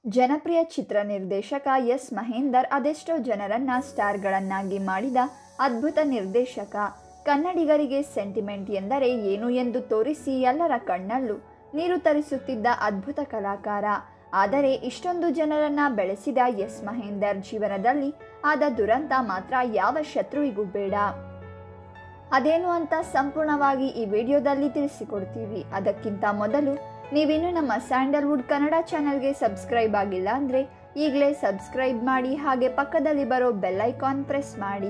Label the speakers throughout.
Speaker 1: ಜನಪ್ರಿಯ ಚಿತ್ರ ನಿರ್ದೇಶಕ ಎಸ್ ಮಹೇಂದರ್ ಅದೆಷ್ಟೋ ಜನರನ್ನ ಸ್ಟಾರ್ಗಳನ್ನಾಗಿ ಮಾಡಿದ ಅದ್ಭುತ ನಿರ್ದೇಶಕ ಕನ್ನಡಿಗರಿಗೆ ಸೆಂಟಿಮೆಂಟ್ ಎಂದರೆ ಏನು ಎಂದು ತೋರಿಸಿ ಎಲ್ಲರ ಕಣ್ಣಲ್ಲೂ ನೀರು ತರಿಸುತ್ತಿದ್ದ ಅದ್ಭುತ ಕಲಾಕಾರ ಆದರೆ ಇಷ್ಟೊಂದು ಜನರನ್ನ ಬೆಳೆಸಿದ ಎಸ್ ಮಹೇಂದರ್ ಜೀವನದಲ್ಲಿ ಆದ ದುರಂತ ಮಾತ್ರ ಯಾವ ಶತ್ರುವಿಗೂ ಬೇಡ ಅದೇನು ಅಂತ ಸಂಪೂರ್ಣವಾಗಿ ಈ ವಿಡಿಯೋದಲ್ಲಿ ತಿಳಿಸಿಕೊಡ್ತೀವಿ ಅದಕ್ಕಿಂತ ಮೊದಲು ನೀವಿನ್ನೂ ನಮ್ಮ ಸ್ಯಾಂಡಲ್ವುಡ್ ಕನ್ನಡ ಚಾನಲ್ಗೆ ಸಬ್ಸ್ಕ್ರೈಬ್ ಆಗಿಲ್ಲ ಅಂದರೆ ಈಗಲೇ ಸಬ್ಸ್ಕ್ರೈಬ್ ಮಾಡಿ ಹಾಗೆ ಪಕ್ಕದಲ್ಲಿ ಬರೋ ಬೆಲ್ ಐಕಾನ್ ಪ್ರೆಸ್ ಮಾಡಿ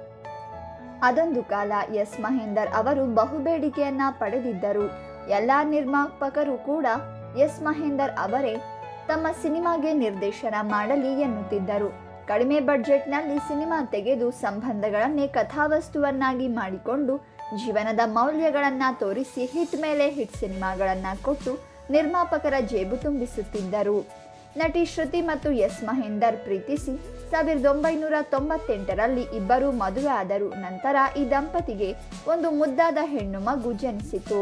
Speaker 1: ಅದೊಂದು ಕಾಲ ಎಸ್ ಮಹೇಂದರ್ ಅವರು ಬಹುಬೇಡಿಕೆಯನ್ನ ಪಡೆದಿದ್ದರು ಎಲ್ಲ ನಿರ್ಮಾಪಕರು ಕೂಡ ಎಸ್ ಮಹೇಂದರ್ ಅವರೇ ತಮ್ಮ ಸಿನಿಮಾಗೆ ನಿರ್ದೇಶನ ಮಾಡಲಿ ಎನ್ನುತ್ತಿದ್ದರು ಕಡಿಮೆ ಬಡ್ಜೆಟ್ನಲ್ಲಿ ಸಿನಿಮಾ ತೆಗೆದು ಸಂಬಂಧಗಳನ್ನೇ ಕಥಾವಸ್ತುವನ್ನಾಗಿ ಮಾಡಿಕೊಂಡು ಜೀವನದ ಮೌಲ್ಯಗಳನ್ನು ತೋರಿಸಿ ಹಿಟ್ ಮೇಲೆ ಹಿಟ್ ಸಿನಿಮಾಗಳನ್ನು ಕೊಟ್ಟು ನಿರ್ಮಾಪಕರ ಜೇಬು ತುಂಬಿಸುತ್ತಿದ್ದರು ನಟಿ ಶ್ರುತಿ ಮತ್ತು ಎಸ್ ಮಹೇಂದರ್ ಪ್ರೀತಿಸಿ ಸಾವಿರದ ಒಂಬೈನೂರ ತೊಂಬತ್ತೆಂಟರಲ್ಲಿ ಇಬ್ಬರು ಮದುವೆ ಆದರು ನಂತರ ಈ ದಂಪತಿಗೆ ಒಂದು ಮುದ್ದಾದ ಹೆಣ್ಣು ಮಗು ಜನಿಸಿತು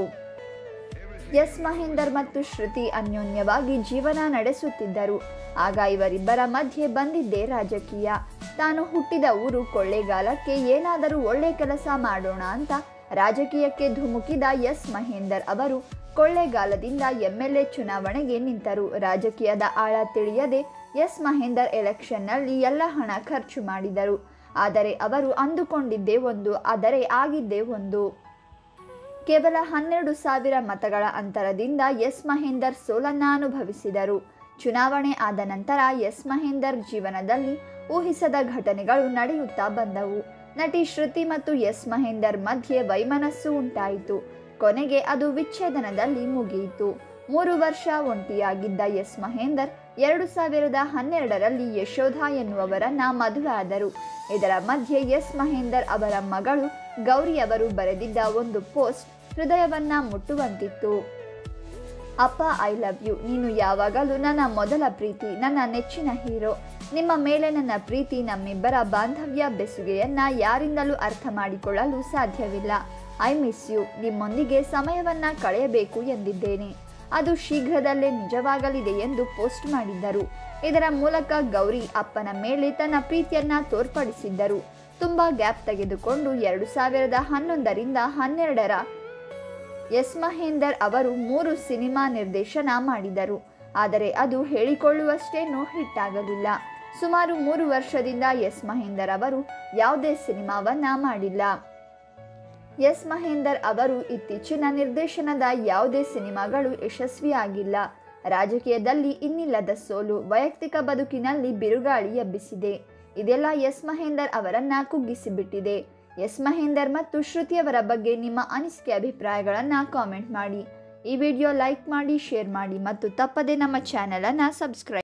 Speaker 1: ಎಸ್ ಮಹೇಂದರ್ ಮತ್ತು ಶ್ರುತಿ ಅನ್ಯೋನ್ಯವಾಗಿ ಜೀವನ ನಡೆಸುತ್ತಿದ್ದರು ಆಗ ಇವರಿಬ್ಬರ ಮಧ್ಯೆ ಬಂದಿದ್ದೇ ರಾಜಕೀಯ ತಾನು ಹುಟ್ಟಿದ ಊರು ಕೊಳ್ಳೇಗಾಲಕ್ಕೆ ಏನಾದರೂ ಒಳ್ಳೆ ಕೆಲಸ ಮಾಡೋಣ ಅಂತ ರಾಜಕೀಯಕ್ಕೆ ಧುಮುಕಿದ ಎಸ್ ಮಹೇಂದರ್ ಅವರು ಕೊಳ್ಳೇಗಾಲದಿಂದ ಎಂಎಲ್ಎ ಚುನಾವಣೆಗೆ ನಿಂತರು ರಾಜಕೀಯದ ಆಳ ತಿಳಿಯದೆ ಎಸ್ ಮಹೇಂದರ್ ಎಲೆಕ್ಷನ್ನಲ್ಲಿ ಎಲ್ಲ ಹಣ ಖರ್ಚು ಮಾಡಿದರು ಆದರೆ ಅವರು ಅಂದುಕೊಂಡಿದ್ದೇ ಒಂದು ಆದರೆ ಆಗಿದ್ದೇ ಒಂದು ಕೇವಲ ಹನ್ನೆರಡು ಸಾವಿರ ಮತಗಳ ಅಂತರದಿಂದ ಎಸ್ ಮಹೇಂದರ್ ಸೋಲನ್ನ ಅನುಭವಿಸಿದರು ಚುನಾವಣೆ ಆದ ನಂತರ ಎಸ್ ಮಹೇಂದರ್ ಜೀವನದಲ್ಲಿ ಊಹಿಸದ ಘಟನೆಗಳು ನಡೆಯುತ್ತಾ ಬಂದವು ನಟಿ ಶ್ರುತಿ ಮತ್ತು ಎಸ್ ಮಹೇಂದರ್ ಮಧ್ಯೆ ವೈಮನಸ್ಸು ಉಂಟಾಯಿತು ಕೊನೆಗೆ ಅದು ವಿಚ್ಛೇದನದಲ್ಲಿ ಮುಗಿಯಿತು ಮೂರು ವರ್ಷ ಒಂಟಿಯಾಗಿದ್ದ ಎಸ್ ಮಹೇಂದರ್ ಎರಡು ಸಾವಿರದ ಹನ್ನೆರಡರಲ್ಲಿ ಯಶೋಧ ಎನ್ನುವವರನ್ನ ಮದುವೆ ಆದರು ಇದರ ಮಧ್ಯೆ ಎಸ್ ಮಹೇಂದರ್ ಅವರ ಮಗಳು ಗೌರಿ ಅವರು ಬರೆದಿದ್ದ ಒಂದು ಪೋಸ್ಟ್ ಹೃದಯವನ್ನ ಮುಟ್ಟುವಂತಿತ್ತು ಅಪ್ಪ ಐ ಲವ್ ಯು ನೀನು ಯಾವಾಗಲೂ ನನ್ನ ಮೊದಲ ಪ್ರೀತಿ ನನ್ನ ನೆಚ್ಚಿನ ಹೀರೋ ನಿಮ್ಮ ಮೇಲೆ ನನ್ನ ಪ್ರೀತಿ ನಮ್ಮಿಬ್ಬರ ಬಾಂಧವ್ಯ ಬೆಸುಗೆಯನ್ನ ಯಾರಿಂದಲೂ ಅರ್ಥ ಮಾಡಿಕೊಳ್ಳಲು ಸಾಧ್ಯವಿಲ್ಲ ಐ ಮಿಸ್ ಯು ನಿಮ್ಮೊಂದಿಗೆ ಸಮಯವನ್ನ ಕಳೆಯಬೇಕು ಎಂದಿದ್ದೇನೆ ಅದು ಶೀಘ್ರದಲ್ಲೇ ನಿಜವಾಗಲಿದೆ ಎಂದು ಪೋಸ್ಟ್ ಮಾಡಿದ್ದರು ಇದರ ಮೂಲಕ ಗೌರಿ ಅಪ್ಪನ ಮೇಲೆ ತನ್ನ ಪ್ರೀತಿಯನ್ನ ತೋರ್ಪಡಿಸಿದ್ದರು ತುಂಬಾ ಗ್ಯಾಪ್ ತೆಗೆದುಕೊಂಡು ಎರಡು ಸಾವಿರದ ಹನ್ನೊಂದರಿಂದ ಹನ್ನೆರಡರ ಎಸ್ ಮಹೇಂದರ್ ಅವರು ಮೂರು ಸಿನಿಮಾ ನಿರ್ದೇಶನ ಮಾಡಿದರು ಆದರೆ ಅದು ಹೇಳಿಕೊಳ್ಳುವಷ್ಟೇನೂ ಹಿಟ್ ಆಗಲಿಲ್ಲ ಸುಮಾರು ಮೂರು ವರ್ಷದಿಂದ ಎಸ್ ಮಹೇಂದರ್ ಅವರು ಯಾವುದೇ ಸಿನಿಮಾವನ್ನ ಮಾಡಿಲ್ಲ ಎಸ್ ಮಹೇಂದರ್ ಅವರು ಇತ್ತೀಚಿನ ನಿರ್ದೇಶನದ ಯಾವುದೇ ಸಿನಿಮಾಗಳು ಯಶಸ್ವಿಯಾಗಿಲ್ಲ ರಾಜಕೀಯದಲ್ಲಿ ಇನ್ನಿಲ್ಲದ ಸೋಲು ವೈಯಕ್ತಿಕ ಬದುಕಿನಲ್ಲಿ ಬಿರುಗಾಳಿ ಎಬ್ಬಿಸಿದೆ ಇದೆಲ್ಲ ಎಸ್ ಮಹೇಂದರ್ ಅವರನ್ನ ಕುಗ್ಗಿಸಿಬಿಟ್ಟಿದೆ ಎಸ್ ಮಹೇಂದರ್ ಮತ್ತು ಶ್ರುತಿಯವರ ಬಗ್ಗೆ ನಿಮ್ಮ ಅನಿಸಿಕೆ ಅಭಿಪ್ರಾಯಗಳನ್ನು ಕಾಮೆಂಟ್ ಮಾಡಿ ಈ ವಿಡಿಯೋ ಲೈಕ್ ಮಾಡಿ ಶೇರ್ ಮಾಡಿ ಮತ್ತು ತಪ್ಪದೆ ನಮ್ಮ ಚಾನಲನ್ನು ಸಬ್ಸ್ಕ್ರೈಬ್